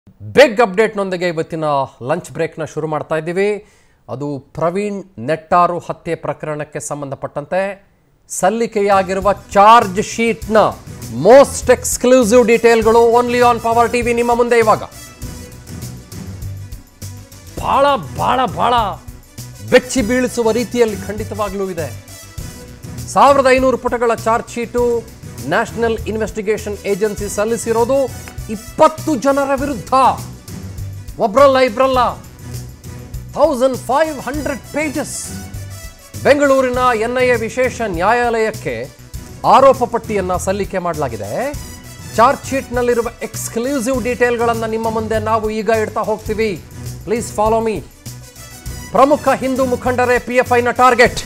big ಅಪ್ಡೇಟ್ನೊಂದಿಗೆ ಇವತ್ತಿನ lunch ಬ್ರೇಕ್ನ ಶುರು ಮಾಡ್ತಾ ಇದ್ದೀವಿ ಅದು ಪ್ರವೀಣ್ ನೆಟ್ಟಾರು ಹತ್ಯೆ ಪ್ರಕರಣಕ್ಕೆ ಸಂಬಂಧಪಟ್ಟಂತೆ ಸಲ್ಲಿಕೆಯಾಗಿರುವ ಚಾರ್ಜ್ ಶೀಟ್ನ ಮೋಸ್ಟ್ ಎಕ್ಸ್ಕ್ಲೂಸಿವ್ ಡೀಟೇಲ್ಗಳು ಓನ್ಲಿ ಆನ್ ಪವರ್ ಟಿವಿ ನಿಮ್ಮ ಮುಂದೆ ಇವಾಗ ಬಹಳ ಬಹಳ ಬಹಳ ಬೆಚ್ಚಿ ಬೀಳಿಸುವ ರೀತಿಯಲ್ಲಿ ಖಂಡಿತವಾಗ್ಲೂ ಇದೆ ಸಾವಿರದ ಐನೂರು ಪುಟಗಳ charge sheet national investigation agency ಸಲ್ಲಿಸಿರೋದು ಇಪ್ಪತ್ತು ಜನರ ವಿರುದ್ಧ ಒಬ್ರಲ್ಲ ಇಬ್ರಲ್ಲ ಥೌಸಂಡ್ ಫೈವ್ ಹಂಡ್ರೆಡ್ ಪೇಜಸ್ ಬೆಂಗಳೂರಿನ ಎನ್ಐಎ ವಿಶೇಷ ನ್ಯಾಯಾಲಯಕ್ಕೆ ಆರೋಪ ಪಟ್ಟಿಯನ್ನು ಸಲ್ಲಿಕೆ ಮಾಡಲಾಗಿದೆ ಚಾರ್ಜ್ ಶೀಟ್ನಲ್ಲಿರುವ ಎಕ್ಸ್ಕ್ಲೂಸಿವ್ ಡೀಟೇಲ್ಗಳನ್ನು ನಿಮ್ಮ ಮುಂದೆ ನಾವು ಈಗ ಇಡ್ತಾ ಹೋಗ್ತೀವಿ ಪ್ಲೀಸ್ ಫಾಲೋ ಮೀ ಪ್ರಮುಖ ಹಿಂದೂ ಮುಖಂಡರೇ ಪಿ ಎಫ್ ಐನ ಟಾರ್ಗೆಟ್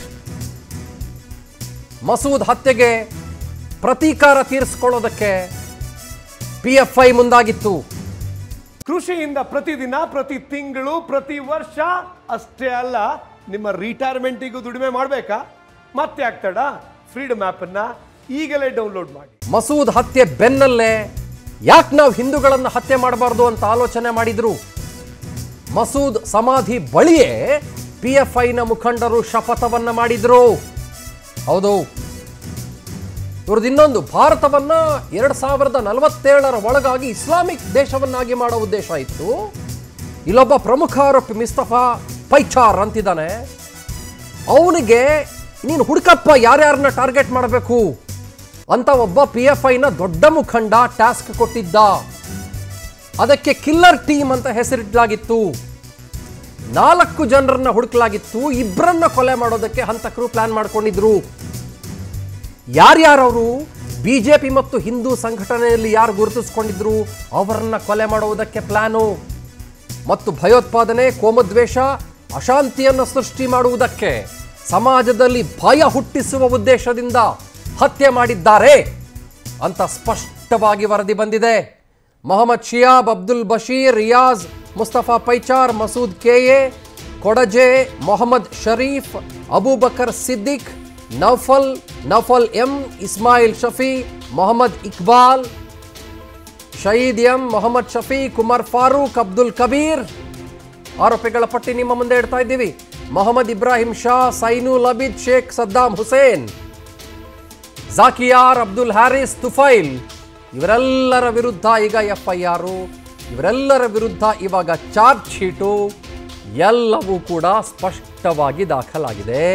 ಮಸೂದ್ ಹತ್ಯೆಗೆ ಪ್ರತೀಕಾರ ತೀರಿಸಿಕೊಳ್ಳೋದಕ್ಕೆ ಪಿ ಎಫ್ ಐ ಮುಂದಾಗಿತ್ತು ಕೃಷಿಯಿಂದ ಪ್ರತಿದಿನ ಪ್ರತಿ ತಿಂಗಳು ಪ್ರತಿ ವರ್ಷ ಅಷ್ಟೇ ಅಲ್ಲ ನಿಮ್ಮ ರಿಟೈರ್ಮೆಂಟಿಗೂ ದುಡಿಮೆ ಮಾಡಬೇಕಾ ಮತ್ತೆ ಆಗ್ತಾಡ ಫ್ರೀಡಮ್ ಅನ್ನ ಈಗಲೇ ಡೌನ್ಲೋಡ್ ಮಾಡಿ ಮಸೂದ್ ಹತ್ಯೆ ಬೆನ್ನಲ್ಲೇ ಯಾಕೆ ನಾವು ಹಿಂದೂಗಳನ್ನು ಹತ್ಯೆ ಮಾಡಬಾರ್ದು ಅಂತ ಆಲೋಚನೆ ಮಾಡಿದ್ರು ಮಸೂದ್ ಸಮಾಧಿ ಬಳಿಯೇ ಪಿ ಎಫ್ ಐನ ಮುಖಂಡರು ಶಪಥವನ್ನ ಮಾಡಿದ್ರು ಹೌದು ಇವ್ರದ್ದು ಇನ್ನೊಂದು ಭಾರತವನ್ನ ಎರಡ್ ಸಾವಿರದ ನಲವತ್ತೇಳರ ಒಳಗಾಗಿ ಇಸ್ಲಾಮಿಕ್ ದೇಶವನ್ನಾಗಿ ಮಾಡೋ ಉದ್ದೇಶ ಇತ್ತು ಇಲ್ಲೊಬ್ಬ ಪ್ರಮುಖ ಆರೋಪಿ ಮಿಸ್ತಫಾ ಪೈಚಾರ್ ಅಂತಿದ್ದಾನೆ ಅವನಿಗೆ ನೀನು ಹುಡುಕಪ್ಪ ಯಾರ್ಯಾರನ್ನ ಟಾರ್ಗೆಟ್ ಮಾಡಬೇಕು ಅಂತ ಒಬ್ಬ ಪಿ ಎಫ್ ಐನ ದೊಡ್ಡ ಮುಖಂಡ ಟಾಸ್ಕ್ ಕೊಟ್ಟಿದ್ದ ಅದಕ್ಕೆ ಕಿಲ್ಲರ್ ಟೀಮ್ ಅಂತ ಹೆಸರಿಡಲಾಗಿತ್ತು ನಾಲ್ಕು ಜನರನ್ನ ಹುಡುಕಲಾಗಿತ್ತು ಇಬ್ಬರನ್ನ ಕೊಲೆ ಮಾಡೋದಕ್ಕೆ ಹಂತಕರು ಪ್ಲಾನ್ ಮಾಡ್ಕೊಂಡಿದ್ರು ಯಾರ್ಯಾರವರು ಬಿಜೆಪಿ ಮತ್ತು ಹಿಂದೂ ಸಂಘಟನೆಯಲ್ಲಿ ಯಾರು ಗುರುತಿಸ್ಕೊಂಡಿದ್ರು ಅವರನ್ನ ಕೊಲೆ ಮಾಡುವುದಕ್ಕೆ ಪ್ಲಾನು ಮತ್ತು ಭಯೋತ್ಪಾದನೆ ಕೋಮದ್ವೇಷ ಅಶಾಂತಿಯನ್ನು ಸೃಷ್ಟಿ ಮಾಡುವುದಕ್ಕೆ ಸಮಾಜದಲ್ಲಿ ಭಯ ಹುಟ್ಟಿಸುವ ಉದ್ದೇಶದಿಂದ ಹತ್ಯೆ ಮಾಡಿದ್ದಾರೆ ಅಂತ ಸ್ಪಷ್ಟವಾಗಿ ವರದಿ ಬಂದಿದೆ Mohammed Shiyab Abdul Basheer Riyaz Mustafa Paichar Masood KA Kodaje Mohammed Sharif Abubakar Siddiq Naufal Naufal M Ismail Shafi Mohammed Iqbal Shahid M Mohammed Shafi Kumar Farooq Abdul Kabir ಆರೋಪಿಗಳ ಪಟ್ಟಿ ನಿಮ್ಮ ಮುಂದೆ ಇಡ್ತಾ ಇದ್ದೀವಿ ಮೊಹಮ್ಮದ್ ಇಬ್ರಾಹಿಂ ಶಾ ಸೈನುಲ್ ಅಬಿದ್ ಶೇಖ್ ಸದ್ದಾಂ ಹುಸೇನ್ ಜಾಕಿಯಾರ್ ಅಬ್ದುಲ್ ಹ್ಯಾರಿಸ್ ತುಫೈಲ್ ಇವರೆಲ್ಲರ ವಿರುದ್ಧ ಈಗ ಎಫ್ ಐ ಆರು ಇವರೆಲ್ಲರ ವಿರುದ್ಧ ಇವಾಗ ಚಾರ್ಜ್ ಶೀಟು ಎಲ್ಲವೂ ಕೂಡ ಸ್ಪಷ್ಟವಾಗಿ ದಾಖಲಾಗಿದೆ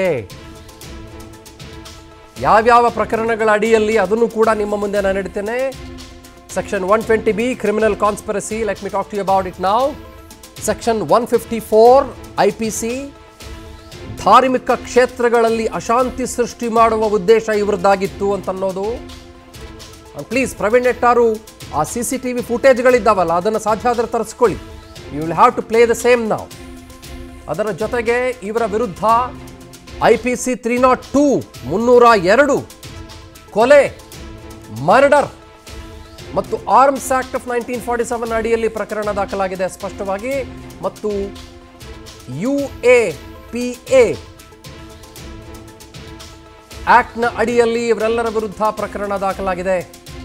ಯಾವ್ಯಾವ ಪ್ರಕರಣಗಳ ಅಡಿಯಲ್ಲಿ ಅದನ್ನು ಕೂಡ ನಿಮ್ಮ ಮುಂದೆ ನಾನು ಇಡ್ತೇನೆ section one twenty B criminal conspiracy let me talk to about it ನಾವ್ section one fifty four I P C ಧಾರ್ಮಿಕ ಕ್ಷೇತ್ರಗಳಲ್ಲಿ ಅಶಾಂತಿ ಸೃಷ್ಟಿ ಮಾಡುವ ಉದ್ದೇಶ ಇವರದ್ದಾಗಿತ್ತು ಅಂತ ಅನ್ನೋದು ಪ್ಲೀಸ್ ಪ್ರವೀಣ್ ನೆಟ್ಟಾರು ಆ ಸಿ ಸಿ ಟಿ ವಿ ಫುಟೇಜ್ಗಳಿದ್ದಾವಲ್ಲ ಅದನ್ನು ಸಾಧ್ಯ ಆದರೆ ತರಿಸ್ಕೊಳ್ಳಿ you will have to play the same ನಾವು ಅದರ ಜೊತೆಗೆ ಇವರ ವಿರುದ್ಧ I P C three not two ಮುನ್ನೂರ ಎರಡು ಕೊಲೆ ಮರ್ಡರ್ ಮತ್ತು arms act of nineteen forty seven ಅಡಿಯಲ್ಲಿ ಪ್ರಕರಣ ದಾಖಲಾಗಿದೆ ಸ್ಪಷ್ಟವಾಗಿ ಮತ್ತು ಯು ಎ ಪಿ ಎ ಆಕ್ಟ್ನ ಅಡಿಯಲ್ಲಿ ಇವರೆಲ್ಲರ ವಿರುದ್ಧ ಪ್ರಕರಣ ದಾಖಲಾಗಿದೆ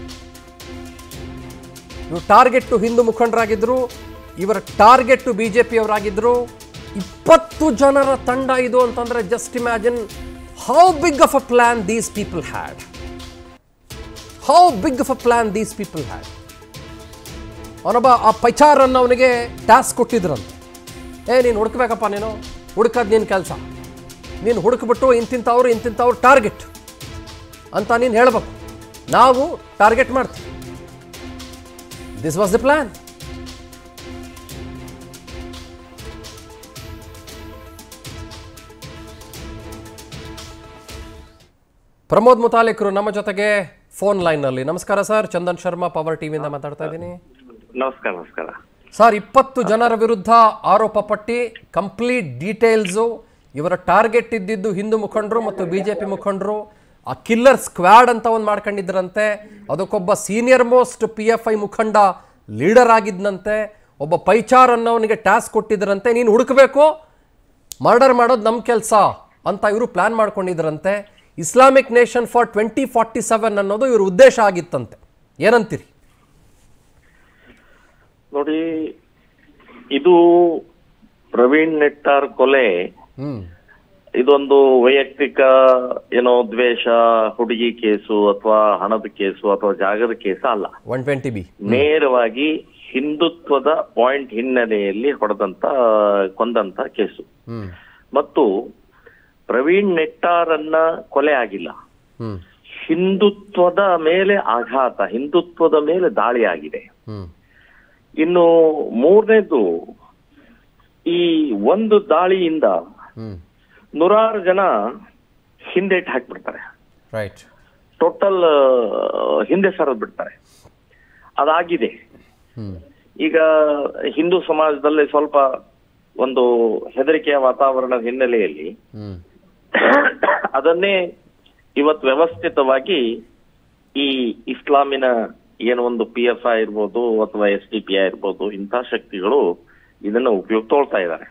ಇವರು ಟಾರ್ಗೆಟ್ ಹಿಂದೂ ಮುಖಂಡರಾಗಿದ್ದರು ಇವರ ಟಾರ್ಗೆಟ್ ಬಿಜೆಪಿಯವರಾಗಿದ್ದರು ಇಪ್ಪತ್ತು ಜನರ ತಂಡ ಇದು ಅಂತಂದ್ರೆ just imagine how big of a plan these people had how big of a plan these people had ಅವನೊಬ್ಬ ಆ ಪೈಚಾರ್ ಅನ್ನು ಅವನಿಗೆ ಟಾಸ್ಕ್ ಕೊಟ್ಟಿದ್ರಂತೆ ಏ ನೀನು ಹುಡುಕ್ಬೇಕಪ್ಪ ನೀನು ಹುಡುಕದ್ ನಿನ್ನ ಕೆಲಸ ನೀನು ಹುಡುಕ್ಬಿಟ್ಟು ಇಂತಿಂಥವ್ರು ಇಂತಿಂಥವ್ರು ಟಾರ್ಗೆಟ್ ಅಂತ ನೀನು ಹೇಳ್ಬೇಕು ನಾವು ಟಾರ್ಗೆಟ್ ಮಾಡ್ತೀವಿ this was the plan Pramod ಮುತಾಲಿಕರು ನಮ್ಮ ಜೊತೆಗೆ ಫೋನ್ ಲೈನ್ನಲ್ಲಿ ನಮಸ್ಕಾರ ಸರ್ ಚಂದನ್ ಶರ್ಮಾ ಪವರ್ ಟಿವಿಯಿಂದ ಮಾತಾಡ್ತಾ ಇದ್ದೀನಿ ನಮಸ್ಕಾರ ನಮಸ್ಕಾರ ಸರ್ ಇಪ್ಪತ್ತು ಜನರ ವಿರುದ್ಧ ಆರೋಪ ಪಟ್ಟಿ ಕಂಪ್ಲೀಟ್ ಡೀಟೇಲ್ಸು ಇವರ ಟಾರ್ಗೆಟ್ ಇದ್ದಿದ್ದು ಹಿಂದೂ ಮುಖಂಡರು ಮತ್ತು ಬಿ ಜೆ ಪಿ ಮುಖಂಡರು ಆ ಕಿಲ್ಲರ್ ಸ್ಕ್ವಾಡ್ ಅಂತ ಒಂದು ಮಾಡ್ಕೊಂಡಿದ್ರಂತೆ ಅದಕ್ಕೊಬ್ಬ senior most P F I ಮುಖಂಡ ಲೀಡರ್ ಆಗಿದ್ದಂತೆ ಒಬ್ಬ ಪೈಚಾರ್ ಅನ್ನೋನಿಗೆ ಟಾಸ್ಕ್ ಕೊಟ್ಟಿದ್ರಂತೆ ನೀನು ಹುಡುಕಬೇಕು ಮರ್ಡರ್ ಮಾಡೋದು ನಮ್ಮ ಕೆಲಸ ಅಂತ ಇವರು ಪ್ಲಾನ್ ಮಾಡ್ಕೊಂಡಿದ್ರಂತೆ Islamic nation for twenty forty seven ಅನ್ನೋದು ಇವ್ರ ಉದ್ದೇಶ ಆಗಿತ್ತಂತೆ ಏನಂತೀರಿ ನೋಡಿ ಇದು ಪ್ರವೀಣ್ ನೆಟ್ಟಾರ್ ಕೊಲೆ ಹ್ಮ್ ಇದೊಂದು ವೈಯಕ್ತಿಕ ಏನೋ ದ್ವೇಷ ಹುಡುಗಿ ಕೇಸು ಅಥವಾ ಹಣದ ಕೇಸು ಅಥವಾ ಜಾಗದ ಕೇಸ ಅಲ್ಲ ಒನ್ ಟ್ವೆಂಟಿ ಬಿ ನೇರವಾಗಿ ಹಿಂದುತ್ವದ ಪಾಯಿಂಟ್ ಹಿನ್ನೆಲೆಯಲ್ಲಿ ಹೊಡೆದಂತ ಕೊಂದಂತ ಕೇಸು ಹ್ಮ್ ಮತ್ತು ಪ್ರವೀಣ್ ನೆಟ್ಟಾರನ್ನ ಕೊಲೆ ಆಗಿಲ್ಲ ಹ್ಮ್ ಹಿಂದುತ್ವದ ಮೇಲೆ ಆಘಾತ ಹಿಂದುತ್ವದ ಮೇಲೆ ದಾಳಿ ಆಗಿದೆ ಹ್ಮ್ ಇನ್ನು ಮೂರನೇದು ಈ ಒಂದು ದಾಳಿಯಿಂದ ಹ್ಮ್ ನೂರಾರು ಜನ ಹಿಂದೇಟ್ ಹಾಕ್ಬಿಡ್ತಾರೆ ರೈಟ್ ಟೋಟಲ್ ಹಿಂದೆ ಸರಿದ್ ಬಿಡ್ತಾರೆ ಅದಾಗಿದೆ ಹ್ಮ್ ಈಗ ಹಿಂದೂ ಸಮಾಜದಲ್ಲಿ ಸ್ವಲ್ಪ ಒಂದು ಹೆದರಿಕೆಯ ವಾತಾವರಣದ ಹಿನ್ನೆಲೆಯಲ್ಲಿ ಹ್ಮ್ ಅದನ್ನೇ ಇವತ್ತು ವ್ಯವಸ್ಥಿತವಾಗಿ ಈ ಇಸ್ಲಾಮಿನ ಏನು ಒಂದು ಪಿ ಎಫ್ ಐ ಇರ್ಬೋದು ಅಥವಾ ಎಸ್ ಡಿ ಪಿ ಐ ಇರ್ಬೋದು ಇಂಥ ಶಕ್ತಿಗಳು ಇದನ್ನ ಉಪಯೋಗ ತಗೊಳ್ತಾ ಇದ್ದಾರೆ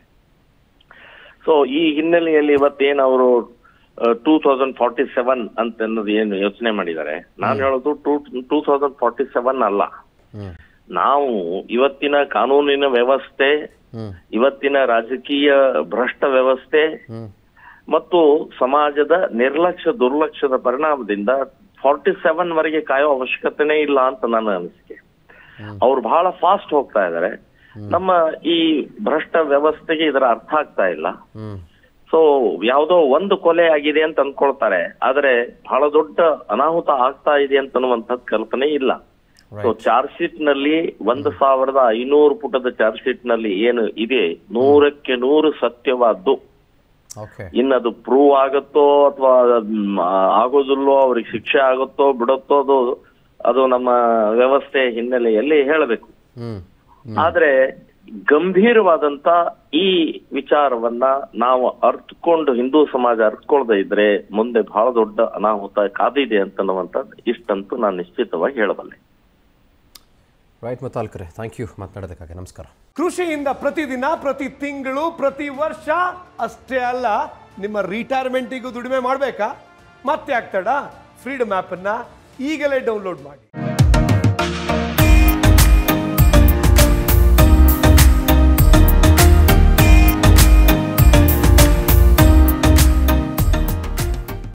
ಸೊ ಈ ಹಿನ್ನೆಲೆಯಲ್ಲಿ ಇವತ್ತೇನು ಅವರು ಟೂ ತೌಸಂಡ್ ಫಾರ್ಟಿ ಸೆವೆನ್ ಅಂತ ಅನ್ನೋದು ಏನು ಯೋಚನೆ ಮಾಡಿದ್ದಾರೆ ನಾನು ಹೇಳೋದು two two thousand forty seven ಅಲ್ಲ ಹ್ಮ್ ನಾವು ಇವತ್ತಿನ ಕಾನೂನಿನ ವ್ಯವಸ್ಥೆ ಹ್ಮ್ ಇವತ್ತಿನ ರಾಜಕೀಯ ಭ್ರಷ್ಟ ವ್ಯವಸ್ಥೆ ಹ್ಮ್ ಮತ್ತು ಸಮಾಜದ ನಿರ್ಲಕ್ಷ್ಯ ದುರ್ಲಕ್ಷ್ಯದ ಪರಿಣಾಮದಿಂದ ಫಾರ್ಟಿ ಸೆವೆನ್ ವರೆಗೆ ಕಾಯೋ ಅವಶ್ಯಕತೆನೇ ಇಲ್ಲ ಅಂತ ನನ್ನ ಅನಿಸಿಕೆ ಅವ್ರು ಬಹಳ ಫಾಸ್ಟ್ ಹೋಗ್ತಾ ಇದ್ದಾರೆ ನಮ್ಮ ಈ ಭ್ರಷ್ಟ ವ್ಯವಸ್ಥೆಗೆ ಇದರ ಅರ್ಥ ಆಗ್ತಾ ಇಲ್ಲ ಹ್ಮ್ ಸೊ ಯಾವುದೋ ಒಂದು ಕೊಲೆ ಆಗಿದೆ ಅಂತ ಅನ್ಕೊಳ್ತಾರೆ ಆದ್ರೆ ಬಹಳ ದೊಡ್ಡ ಅನಾಹುತ ಆಗ್ತಾ ಇದೆ ಅಂತ ಅನ್ನುವಂಥದ್ದು ಕಲ್ಪನೆ ಇಲ್ಲ ಸೊ ಚಾರ್ಜ್ ಶೀಟ್ ನಲ್ಲಿ ಒಂದು ಸಾವಿರದ ಐನೂರು ಪುಟದ ಚಾರ್ಜ್ ಶೀಟ್ ನಲ್ಲಿ ಏನು ಇದೆ ನೂರಕ್ಕೆ ನೂರು ಸತ್ಯವಾದ್ದು ಓಕೆ ಇನ್ನದು ಪ್ರೂವ್ ಆಗುತ್ತೋ ಅಥವಾ ಆಗೋದಿಲ್ಲೋ ಅವ್ರಿಗೆ ಶಿಕ್ಷೆ ಆಗುತ್ತೋ ಬಿಡುತ್ತೋ ಅದು ಅದು ನಮ್ಮ ವ್ಯವಸ್ಥೆ ಹಿನ್ನೆಲೆಯಲ್ಲಿ ಹೇಳಬೇಕು ಹ್ಮ್ ಆದ್ರೆ ಗಂಭೀರವಾದಂತ ಈ ವಿಚಾರವನ್ನ ನಾವು ಅರ್ಥಕೊಂಡು ಹಿಂದೂ ಸಮಾಜ ಅರ್ಥಕೊಳ್ದೇ ಇದ್ರೆ ಮುಂದೆ ಬಹಳ ದೊಡ್ಡ ಅನಾಹುತ ಕಾದಿದೆ ಅಂತನ್ನುವಂಥದ್ದು ಇಷ್ಟಂತೂ ನಾನು ನಿಶ್ಚಿತವಾಗಿ ಹೇಳಬಲ್ಲೆ ರೈಟ್ ಮುತಾಲ್ಕರೆ ಥ್ಯಾಂಕ್ ಯು ಮಾತನಾಡೋದಕ್ಕಾಗಿ ನಮಸ್ಕಾರ ಕೃಷಿಯಿಂದ ಪ್ರತಿದಿನ ಪ್ರತಿ ತಿಂಗಳು ಪ್ರತಿ ವರ್ಷ ಅಷ್ಟೇ ಅಲ್ಲ ನಿಮ್ಮ ರಿಟೈರ್ಮೆಂಟಿಗೂ ದುಡಿಮೆ ಮಾಡಬೇಕಾ ಮತ್ತೆ ಆಗ್ತಡ ಫ್ರೀಡಮ್ ಆ್ಯಪನ್ನು ಈಗಲೇ ಡೌನ್ಲೋಡ್ ಮಾಡಿ